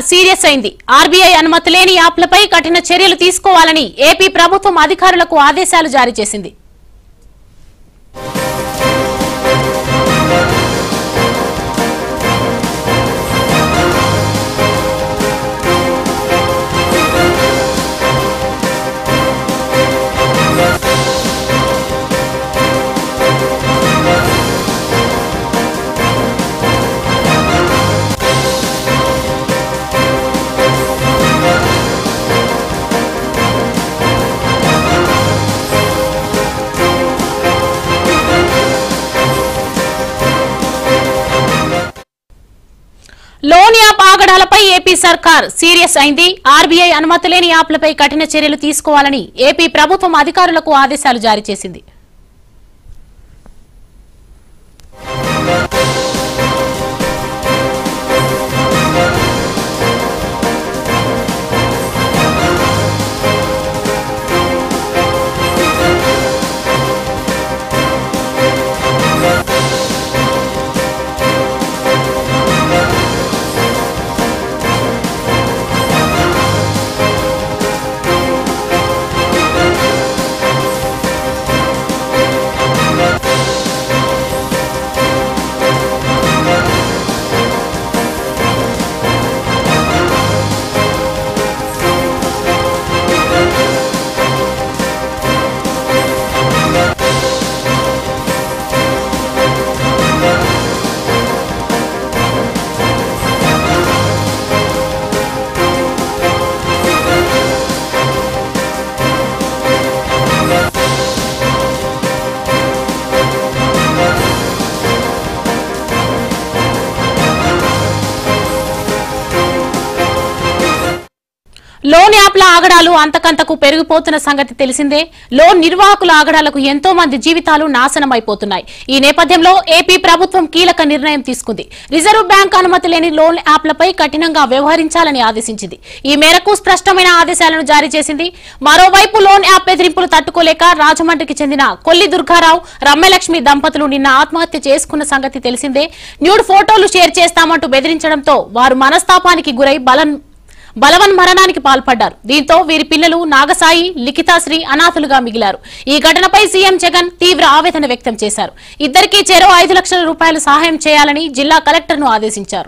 Serious అయింది RBI అనుమతి లేని యాప్లపై కఠిన చర్యలు తీసుకోవాలని ఏపీ ప్రభుత్వం అధికారులకు ఆదేశాలు జారీ చేసింది లోన్ యాప్ ఆగడాలపై ఏపీ సర్కార్ సీరియస్ అయింది ఆర్బీఐ అనుమతి లేని యాప్లపై కఠిన చర్యలు తీసుకోవాలని ఏపీ ప్రభుత్వం అధికారులకు ఆదేశాలు జారీ చేసింది లోన్ యాప్ల ఆగడాలు అంతకంతకు పెరిగిపోతున్న సంగతి తెలిసిందే లోన్ నిర్వాహకుల ఆగడాలకు ఎంతో మంది జీవితాలు నాశనం అయిపోతున్నాయి ఈ నేపథ్యంలో ఏపీ ప్రభుత్వం కీలక నిర్ణయం తీసుకుంది రిజర్వ్ బ్యాంక్ అనుమతి లేని లోన్ యాప్లపై కఠినంగా వ్యవహరించాలని ఆదేశించింది ఈ మేరకు స్పష్టమైన ఆదేశాలను జారీ చేసింది మరోవైపు లోన్ యాప్ బెదిరింపులు తట్టుకోలేక రాజమండ్రికి చెందిన కొల్లి దుర్గారావు రమ్యలక్ష్మి దంపతులు నిన్న ఆత్మహత్య చేసుకున్న సంగతి తెలిసిందే న్యూడ్ ఫోటోలు షేర్ చేస్తామంటూ బెదిరించడంతో వారు మనస్తాపానికి గురై బలం బలవన్ మరణానికి పాల్పడ్డారు దీంతో వీరి పిల్లలు నాగసాయి లిఖితాశ్రీ అనాథులుగా మిగిలారు ఈ ఘటనపై సీఎం జగన్ తీవ్ర ఆవేదన వ్యక్తం చేశారు ఇద్దరికీ చెరో ఐదు లక్షల రూపాయలు సహాయం చేయాలని జిల్లా కలెక్టర్ను ఆదేశించారు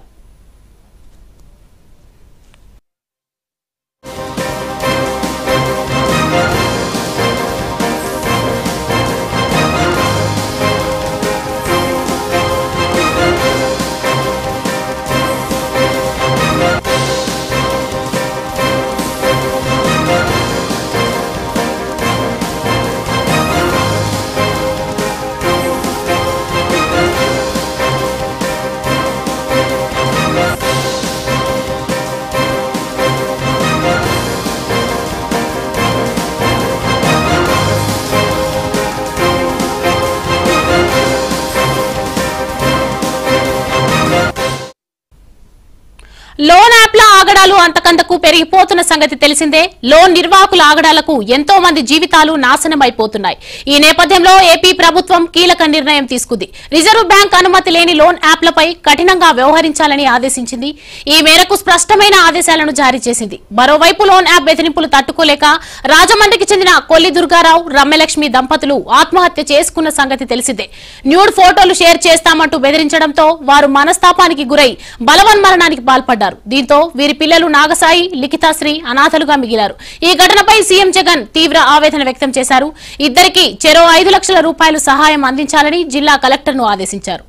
లోన్ యాప్ల ఆగడాలు అంతకంతకు పెరిగిపోతున్న సంగతి తెలిసిందే లోన్ నిర్వాహకుల ఆగడాలకు ఎంతో మంది జీవితాలు నాశనం అయిపోతున్నాయి ఈ నేపథ్యంలో ఏపీ ప్రభుత్వం కీలక నిర్ణయం తీసుకుంది రిజర్వ్ బ్యాంక్ అనుమతి లేని లోన్ యాప్లపై కఠినంగా వ్యవహరించాలని ఆదేశించింది ఈ మేరకు స్పష్టమైన ఆదేశాలను జారీ చేసింది మరోవైపు లోన్ యాప్ బెదిరింపులు తట్టుకోలేక రాజమండ్రికి చెందిన కొల్లి దుర్గారావు రమ్యలక్ష్మి దంపతులు ఆత్మహత్య చేసుకున్న సంగతి తెలిసిందే న్యూడ్ ఫోటోలు షేర్ చేస్తామంటూ బెదిరించడంతో వారు మనస్తాపానికి గురై బలవన్ మరణానికి పాల్పడ్డారు దీంతో వీరి పిల్లలు నాగసాయి లిఖితాశ్రీ అనాథలుగా మిగిలారు ఈ ఘటనపై సీఎం జగన్ తీవ్ర ఆవేదన వ్యక్తం చేశారు ఇద్దరికి చెరో ఐదు లక్షల రూపాయలు సహాయం అందించాలని జిల్లా కలెక్టర్ను ఆదేశించారు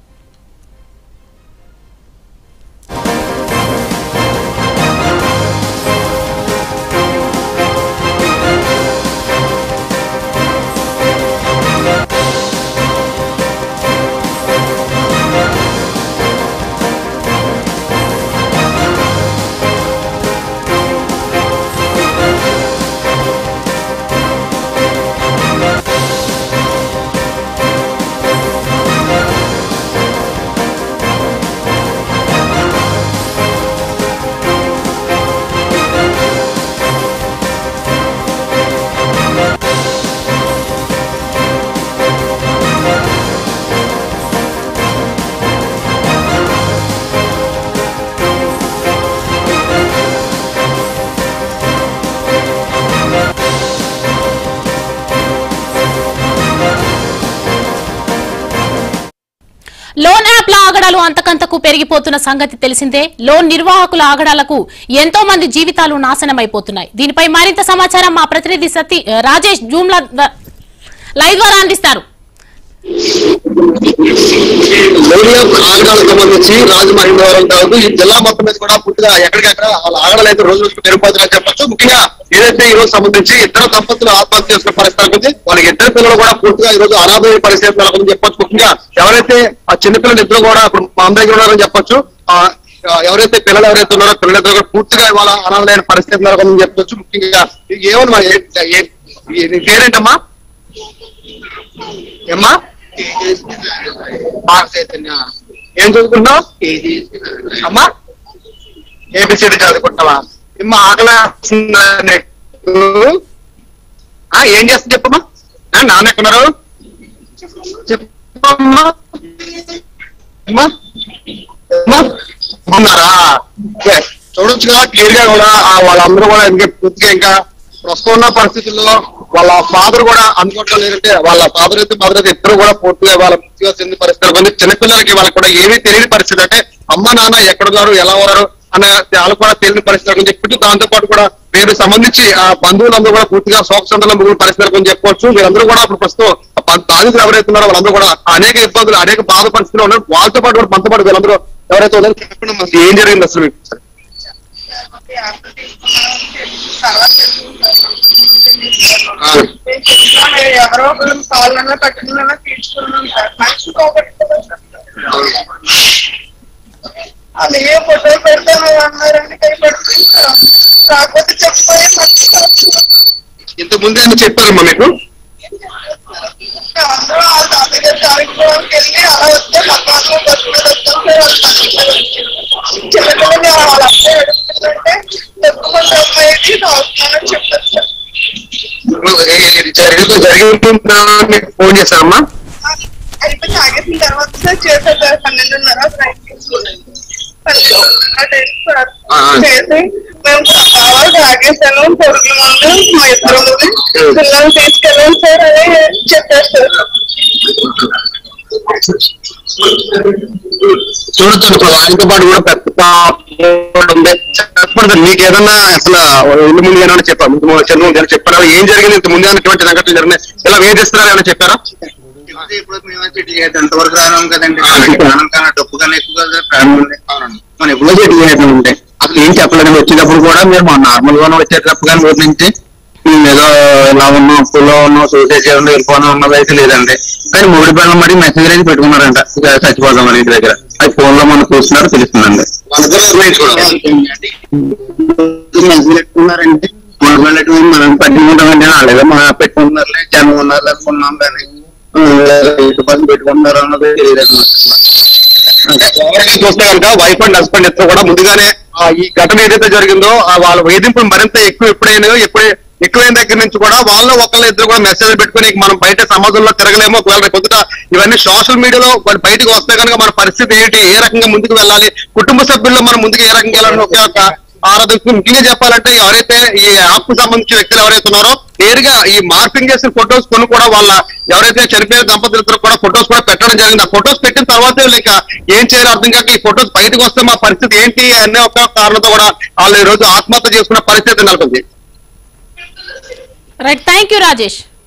లోన్ యాప్ల ఆగడాలు అంతకంతకు పెరిగిపోతున్న సంగతి తెలిసిందే లోన్ నిర్వాహకుల ఆగడాలకు ఎంతో మంది జీవితాలు నాశనమైపోతున్నాయి దీనిపై మరింత సమాచారం మా ప్రతినిధి సతీ రాజేష్ జూమ్ లైవ్ ద్వారా అందిస్తారు లోనియా ఆగడాలకు సంబంధించి రాజమహేంద్రవరం కాదు ఈ జిల్లా మొత్తం మీద కూడా పూర్తిగా ఎక్కడికక్కడ వాళ్ళ ఆగడాలు అయితే రోజు రోజుకు పెరిగిపోతుందని చెప్పొచ్చు ముఖ్యంగా ఏదైతే ఈ రోజు సంబంధించి ఇద్దరు దంపతులు ఆత్మహత్య చేసుకున్న పరిస్థితి ఉంది వాళ్ళకి ఇద్దరు పిల్లలు కూడా పూర్తిగా ఈ రోజు అనాథమైన పరిస్థితి నెలకొందని చెప్పొచ్చు ముఖ్యంగా ఎవరైతే ఆ చిన్నపిల్లలు ఇద్దరు కూడా ఇప్పుడు మా దగ్గర ఉన్నారని చెప్పొచ్చు ఆ ఆ, ఎవరైతే పిల్లలు ఎవరైతే ఉన్నారో పిల్లలిద్దరు కూడా పూర్తిగా ఇవాళ అనాథమైన పరిస్థితి నెలకొందని చెప్పొచ్చు ముఖ్యంగా ఏమని మరి ఏ- ఏ- ఏ- నీ పేరేంటమ్మా ఏమ్మా ఏం చదువుకుంటున్నావు అమ్మా ఏబిసిడి చదువుకుంటావా అమ్మా ఆకలి వేస్తుందా నీకు? ఆ, ఏం చేస్తా చెప్పమ్మా ఆ, నాన్న ఎక్కడున్నారు చెప్పమ్మా అమ్మా అమ్మా ఉన్నారా ఓకే. చూడొచ్చుగా క్లియర్ గా కూడా ఆ వాళ్ళందరూ కూడా ఇంకా పూర్తిగా ఇంకా ప్రస్తుతం ఉన్న పరిస్థితుల్లో వాళ్ళ ఫాదర్ కూడా అందుకోవడం లేదంటే వాళ్ళ ఫాదర్ అయితే మదర్ అయితే ఇద్దరు కూడా పూర్తిగా వాళ్ళ మృత్యుగా చెందిన పరిస్థితి ఉంది చిన్నపిల్లలకి వాళ్ళకి కూడా ఏమీ తెలియని పరిస్థితి అంటే అమ్మ నాన్న ఎక్కడున్నారు ఎలా ఉన్నారు అన్న వాళ్ళు కూడా తెలియని పరిస్థితి అని చెప్పి దాంతో పాటు కూడా వీరికి సంబంధించి ఆ బంధువులందరూ కూడా పూర్తిగా శోక సందర్భం ముగ్గురు పరిస్థితులు అని చెప్పవచ్చు వీరందరూ కూడా ఇప్పుడు ప్రస్తుతం ఆ బా- బాధితులు ఎవరైతే ఉన్నారో వాళ్ళందరూ కూడా అనేక ఇబ్బందులు అనేక బాధ పరిస్థితులు ఉన్నారు వాళ్ళతో పాటు కూడా మనతో పాటు వీళ్ళందరూ ఎవరైతే ఉన్నారో చెప్పండి అమ్మా, అసలు ఏం జరిగింది అసలు మీకు? ఆ, ఎవరో ఒకరు కాళ్ళలో కట్టుకున్నా తీర్చుకున్నాం సార్ మనిషికి ఒకటి కదా సార్. అది ఏ ఫోటో పెడతాను అన్నారని కైపడుతుంది సార్. కాకపోతే చెప్పని మర్చిపోవచ్చు ఇంతకు ముందే అని చెప్పారమ్మా మీకు అందరూ వాళ్ళ తాతగారి కార్యక్రమానికి వెళ్ళి అలా వస్తే పక్కన బస్సు మీద వస్తాం సార్ వాళ్ళ తాతగారు వచ్చారు. చిన్నపిల్లలు వాళ్ళ అబ్బాయి అడుగుతుంటే తొక్కుకుంటే అమ్మాయికి రాస్తున్నానని చెప్పారు సార్ ఇది జరిగింది జరిగిందని మీకు ఫోన్ చేశారమ్మా అయిపోయి తాగేసిన తర్వాత సార్ చేశారు సార్ పన్నెండున్నర పన్నెండున్నర టైం సార్ ఆ. చేసి మేము బాగా తాగేసాను పొరుగు ముందు మా ఇద్దరు పిల్లలు తీసుకెళ్ళాం సార్ అని చెప్పారు సార్ చూడొచ్చు ఇప్పుడు ఆయనతో పాటు కూడా పెద్ద బోర్డు ఉంది చెప్పండి సార్, మీకు ఏదన్నా అసలు ఇల్లు ముందు ఏమైనా చెప్పారు ముందు చంద్రబాబు గారు చెప్పారా ఏం జరిగింది ఇంత ముందు ఏమైనా ఇటువంటి సంఘటనలు జరిగినాయి ఇలా వేధిస్తున్నారా ఏమైనా చెప్పారా చెప్తే ఇప్పుడు మేమైతే ఇటు చేయొద్దు. ఎంతవరకు రానాం కదండి ఆ. ప్రాణం కన్నా డబ్బు కన్నా ఎక్కువ కదా ప్రాణం ఉంది మనం ఎప్పుడో చెట్టు చేయడం ఉంటే అసలు ఏం చెప్పలేదు వచ్చేటప్పుడు కూడా మీరు మా నార్మల్ గానే వచ్చేటప్పుడు కానీ ఊరి నుంచి మేము ఏదో ఇలా ఉన్నాం అప్పుల్లో ఉన్నాం సూసైడ్ చేయడం వెళ్ళిపోవడం ఉన్నది అయితే లేదండి కానీ మూడు పిల్లలు మరి మెసేజ్ అయితే పెట్టుకున్నారంట ఇక చచ్చిపోదాం అని ఇంటి దగ్గర అది ఫోన్ లో మనం చూస్తున్నారు తెలుస్తుందండి మెసేజ్ పెట్టుకున్నారంటే మొదలెట్టు మనం పట్టుకుంటామంటే వాళ్ళేదో మా పెట్టుకుంటున్నారులే జనం ఉన్నారు అనుకున్నాం కానీ ఆ, ఇటు పని పెట్టుకుంటున్నారు అన్నది తెలియదు ఓవరాల్ చూస్తే కనుక వైఫ్ అండ్ హస్బెండ్ ఇద్దరు కూడా ముందుగానే ఆ, ఈ ఘటన ఏదైతే జరిగిందో ఆ వాళ్ళ వేధింపులు మరింత ఎక్కువ ఎప్పుడైనా ఎప్పుడే ఎక్కువైన దగ్గర నుంచి కూడా వాళ్ళు ఒకళ్ళ ఇద్దరు కూడా మెసేజ్ పెట్టుకుని మనం బయట సమాజంలో తిరగలేమో ఒకవేళ రేపు పొద్దుట ఇవన్నీ సోషల్ మీడియాలో వాళ్ళు బయటకు వస్తే కనుక మన పరిస్థితి ఏంటి ఏ రకంగా ముందుకు వెళ్ళాలి కుటుంబ సభ్యుల్లో మనం ముందుకు ఏ రకంగా వెళ్ళాలని ఒకే ఒక ఆరాధన ముఖ్యంగా చెప్పాలంటే ఎవరైతే ఈ యాప్ కు సంబంధించిన వ్యక్తులు ఎవరైతే ఉన్నారో నేరుగా ఈ మార్పింగ్ చేసిన ఫొటోస్ కొన్ని కూడా వాళ్ళ ఎవరైతే చనిపోయిన దంపతులు ఇద్దరు కూడా ఫొటోస్ కూడా పెట్టడం జరిగింది ఆ ఫొటోస్ పెట్టిన తర్వాతే లేక ఏం చేయాలో అర్థం కాక ఈ ఫొటోస్ బయటకు వస్తే మా పరిస్థితి ఏంటి అనే ఒక కారణంతో కూడా వాళ్ళు ఈ రోజు ఆత్మహత్య చేసుకున్న పరిస్థితి నెలకొంది రైట్ థ్యాంక్ యూ రాజేష్